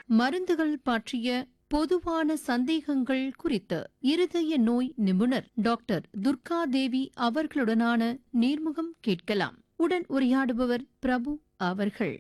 மருந்துகள் பற்றிய பொதுவான சந்தேகங்கள் குறித்து இருதய நோய் நிபுணர் டாக்டர் துர்கா தேவி அவர்களுடனான நேர்முகம் கேட்கலாம் உடன் உரையாடுபவர் பிரபு அவர்கள்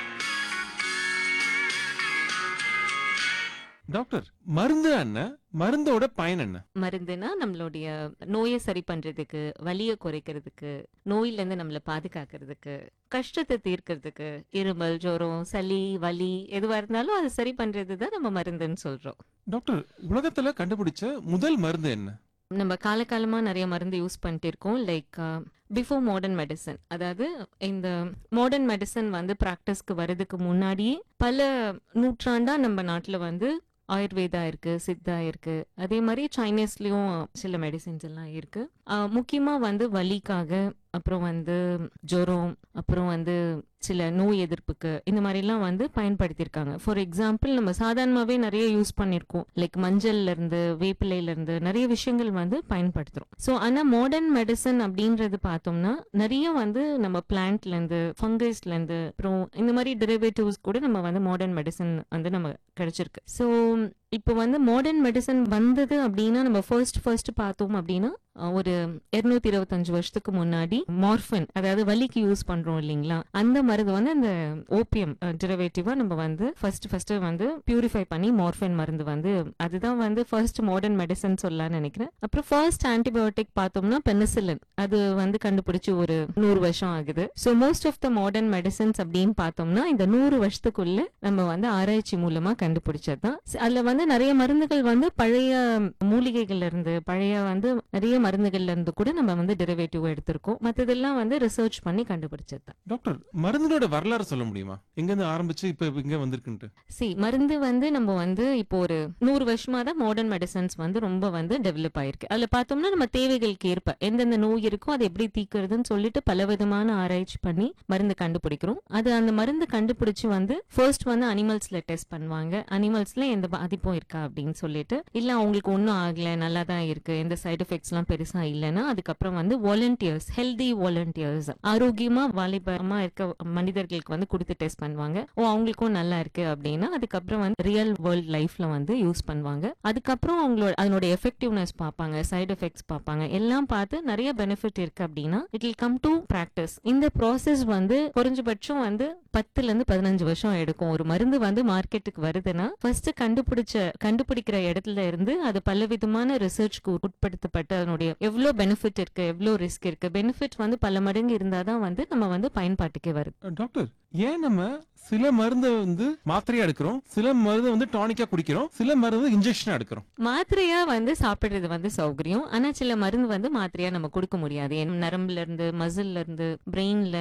டாக்டர் மருந்து என்ன மருந்தோட பயன் என்ன மருந்துனா நம்மளுடைய நோயை சரி பண்றதுக்கு வலியை குறைக்கிறதுக்கு நோயில இருந்து நம்மளை பாதுகாக்கிறதுக்கு கஷ்டத்தை தீர்க்கிறதுக்கு இருமல் ஜுரம் சளி வலி எதுவா இருந்தாலும் அதை சரி பண்றது தான் நம்ம மருந்துன்னு சொல்றோம் டாக்டர் உலகத்துல கண்டுபிடிச்ச முதல் மருந்து என்ன நம்ம காலகாலமா நிறைய மருந்து யூஸ் பண்ணிட்டு இருக்கோம் லைக் பிஃபோர் மாடர்ன் மெடிசன் அதாவது இந்த மாடர்ன் மெடிசன் வந்து ப்ராக்டிஸ்க்கு வர்றதுக்கு முன்னாடியே பல நூற்றாண்டா நம்ம நாட்டில் வந்து ஆயுர்வேதா இருக்கு சித்தா இருக்கு அதே மாதிரி சைனீஸ்லயும் சில மெடிசின்ஸ் எல்லாம் இருக்கு ஆஹ் முக்கியமா வந்து வலிக்காக அப்புறம் வந்து ஜுரம் அப்புறம் வந்து சில நோய் எதிர்ப்புக்கு இந்த மாதிரிலாம் வந்து பயன்படுத்தியிருக்காங்க ஃபார் எக்ஸாம்பிள் நம்ம சாதாரணமாகவே நிறைய யூஸ் பண்ணியிருக்கோம் லைக் மஞ்சள்ல இருந்து வேப்பிலையில இருந்து நிறைய விஷயங்கள் வந்து பயன்படுத்துறோம் ஸோ ஆனால் மாடர்ன் மெடிசன் அப்படின்றது பார்த்தோம்னா நிறைய வந்து நம்ம பிளான்ட்ல இருந்து ஃபங்கஸ்ல இருந்து அப்புறம் இந்த மாதிரி டெரிவேட்டிவ்ஸ் கூட நம்ம வந்து மாடர்ன் மெடிசன் வந்து நம்ம கிடைச்சிருக்கு ஸோ இப்போ வந்து மாடர்ன் மெடிசன் வந்தது அப்படின்னா நம்ம ஃபர்ஸ்ட் ஃபர்ஸ்ட் பார்த்தோம் அப்படின்னா அஹ், ஒரு இருநூத்தி இருபத்தஞ்சு வருஷத்துக்கு முன்னாடி மார்ஃபின் அதாவது வலிக்கு யூஸ் பண்றோம் இல்லைங்களா அந்த மருந்து வந்து அந்த ஓபியம் டெரிவேட்டிவா நம்ம வந்து ஃபர்ஸ்ட் ஃபர்ஸ்ட் வந்து பியூரிஃபை பண்ணி மார்ஃபின் மருந்து வந்து அதுதான் வந்து ஃபர்ஸ்ட் மாடர்ன் மெடிசன் சொல்லலாம்னு நினைக்கிறேன் அப்புறம் ஃபர்ஸ்ட் ஆன்டிபயோட்டிக் பார்த்தோம்னா பெனிசிலின் அது வந்து கண்டுபிடிச்சு ஒரு நூறு வருஷம் ஆகுது so most of the modern medicines அப்படின்னு பார்த்தோம்னா இந்த நூறு வருஷத்துக்குள்ள நம்ம வந்து ஆராய்ச்சி மூலமா கண்டுபிடிச்சது தான் அதுல வந்து நிறைய மருந்துகள் வந்து பழைய மூலிகைகள்ல இருந்து பழைய வந்து நிறைய மருந்துகள்ல இருந்து கூட நம்ம வந்து டெரிவேட்டிவ் எடுத்திருக்கோம் மத்ததெல்லாம் வந்து ரிசர்ச் பண்ணி கண்டுபிடிச்சது தான் டாக்டர் மருந்துகளோட வரலாறு சொல்ல முடியுமா எங்க இருந்து ஆரம்பிச்சு இப்ப இங்க வந்திருக்குன்ட்டு சி மருந்து வந்து நம்ம வந்து இப்போ ஒரு நூறு வருஷமா தான் மாடர்ன் மெடிசன்ஸ் வந்து ரொம்ப வந்து டெவலப் ஆயிருக்கு அதுல பார்த்தோம்னா நம்ம தேவைகளுக்கு ஏற்ப எந்தெந்த நோய் இருக்கோ அதை எப்படி தீர்க்கிறதுன்னு சொல்லிட்டு பல விதமான ஆராய்ச்சி பண்ணி மருந்து கண்டுபிடிக்கிறோம் அது அந்த மருந்து கண்டுபிடிச்சு வந்து ஃபர்ஸ்ட் வந்து அனிமல்ஸ்ல டெஸ்ட் பண்ணுவாங்க அனிமல்ஸ்ல எந்த பாதிப்பும் இருக்கா அப்படின்னு சொல்லிட்டு இல்ல அவங்களுக்கு ஒன்றும் ஆகல நல்லா தான் இருக்கு எந்த சைடு எஃபெக்ட்ஸ்லாம் பெருசா இல்லைன்னா அதுக்கப்புறம் வந்து வாலண்டியர்ஸ் ஹெல்தி வாலண்டியர்ஸ் ஆரோக்கியமா வாலிபமா இருக்க மனிதர்களுக்கு வந்து கொடுத்து டெஸ்ட் பண்ணுவாங்க ஓ அவங்களுக்கும் நல்லா இருக்கு அப்படின்னா அதுக்கப்புறம் வந்து ரியல் வேர்ல்ட் லைஃப்ல வந்து யூஸ் பண்ணுவாங்க அதுக்கப்புறம் அவங்களோட அதனோட எஃபெக்டிவ்னஸ் பார்ப்பாங்க சைடு எஃபெக்ட்ஸ் பார்ப்பாங்க எல்லாம் பார்த்து நிறைய பெனிஃபிட் இருக்கு அப்படின்னா it will come to practice இந்த ப்ராசஸ் வந்து குறைஞ்சபட்சம் வந்து பத்துல இருந்து பதினஞ்சு வருஷம் எடுக்கும் ஒரு மருந்து வந்து மார்க்கெட்டுக்கு வருதுன்னா ஃபர்ஸ்ட் கண்டுபிடிச்ச கண்டுபிடிக்கிற இடத்துல இருந்து அது பலவிதமான ரிசர்ச்க்கு உட்படுத்தப்பட்டு அதனுடைய எவ்வளவு பெனிஃபிட் இருக்கு எவ்வளவு ரிஸ்க் இருக்கு பெனிஃபிட் வந்து பல மடங்கு இருந்தாதான் வந்து நம்ம வந்து பயன்பாட்டுக்கே வருது அஹ், டாக்டர் ஏன் நம்ம சில மருந்தை வந்து மாத்திரையா எடுக்கிறோம் சில மருந்து வந்து டானிக்கா குடிக்கிறோம் சில மருந்து இன்ஜெக்ஷனா எடுக்கிறோம் மாத்திரையா வந்து சாப்பிடுறது வந்து சௌகரியம் ஆனா சில மருந்து வந்து மாத்திரையா நம்ம கொடுக்க முடியாது ஏன்னா நரம்புல இருந்து மசில்ல இருந்து பிரெயின்ல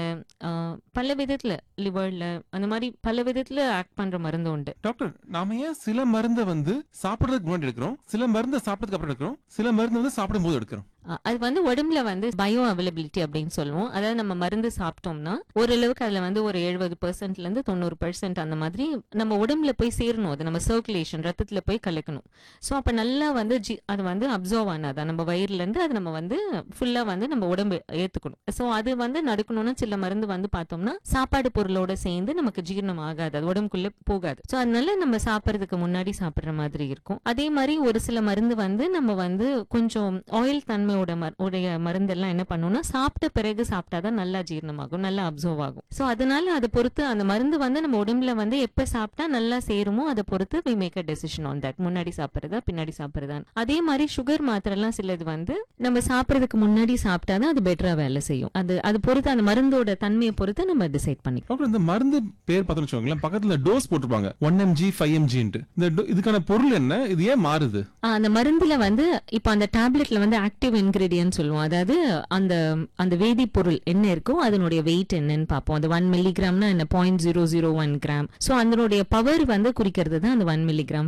பல விதத்துல லிவர்ல அந்த மாதிரி பல விதத்துல ஆக்ட் பண்ற மருந்து உண்டு டாக்டர் நாம ஏன் சில மருந்தை வந்து சாப்பிடுறதுக்கு முன்னாடி எடுக்கிறோம் சில மருந்தை சாப்பிட்டதுக்கு அப்புறம் எடுக்கிறோம் சில மருந்து வந்து சாப்பிடும் போது எடுக்கிறோம் அஹ் அது வந்து உடம்புல வந்து பயோ அவைலபிலிட்டி அப்படின்னு சொல்லுவோம் அதாவது நம்ம மருந்து சாப்பிட்டோம்னா ஓரளவுக்கு அதுல வந்து ஒரு எழுபது பெர்சென்ட்ல இருந்து தொண்ணூறு பெர்சென்ட் அந்த மாதிரி நம்ம உடம்புல போய் சேரணும் அது நம்ம சர்க்குலேஷன் ரத்தத்துல போய் கலக்கணும் ஸோ அப்ப நல்லா வந்து ஜி அது வந்து அப்சர்வ் ஆனாதான் நம்ம வயிறுல இருந்து அது நம்ம வந்து ஃபுல்லா வந்து நம்ம உடம்பு ஏத்துக்கணும் ஸோ அது வந்து நடக்கணும்னா சில மருந்து வந்து பார்த்தோம்னா சாப்பாடு பொருளோட சேர்ந்து நமக்கு ஜீரணம் ஆகாது அது உடம்புக்குள்ள போகாது ஸோ அதனால நம்ம சாப்பிட்றதுக்கு முன்னாடி சாப்பிடுற மாதிரி இருக்கும் அதே மாதிரி ஒரு சில மருந்து வந்து நம்ம வந்து கொஞ்சம் ஆயில் தன்மையோட மரு- உடைய மருந்தெல்லாம் என்ன பண்ணும்னா சாப்பிட்ட பிறகு சாப்பிட்டாதான் நல்லா ஜீரணமாகும் நல்லா அப்சர்வ் ஆகும் ஸோ அதனால அதை பொறுத்து அந்த மருந்து வந்து நம்ம உடம்புல வந்து எப்ப சாப்பிட்டா நல்லா சேருமோ அதை பொறுத்து we make a decision on that முன்னாடி சாப்பிட்றதா பின்னாடி சாப்பிட்றதா அதே மாதிரி சுகர் மாத்திரைலாம் சிலது வந்து நம்ம சாப்பிட்றதுக்கு முன்னாடி சாப்பிட்டாதான் அது பெட்டரா வேலை செய்யும் அது அது பொறுத்து அந்த மருந்தோட தன்மையை பொறுத்து நம்ம டிசைட் பண்ணிக்கலாம் டாக்டர் இந்த மருந்து பேர் பார்த்தோம்னு வச்சுக்கோங்களேன் பக்கத்துல டோஸ் போட்டிருப்பாங்க ஒன் எம்ஜி ஃபைவ் எம்ஜின்ட்டு இந்த do- இதுக்கான பொருள் என்ன இது ஏன் மாறுது ஆ, அந்த மருந்துல வந்து இப்போ அந்த டேப்லெட்ல வந்து ஆக்டிவ் இன்கிரீடியன்ட் சொல்லுவோம் அதாவது அந்த அந்த வேதிப்பொருள் என்ன இருக்கோ அதனுடைய வெயிட் என்னன்னு பார்ப்போம் அந்த ஒன் மில்லிகிராம்னா என்ன point zero zero one gram so அதனுடைய பவர் வந்து குறிக்கிறது தான் அந்த ஒன் மில்லிகிராம்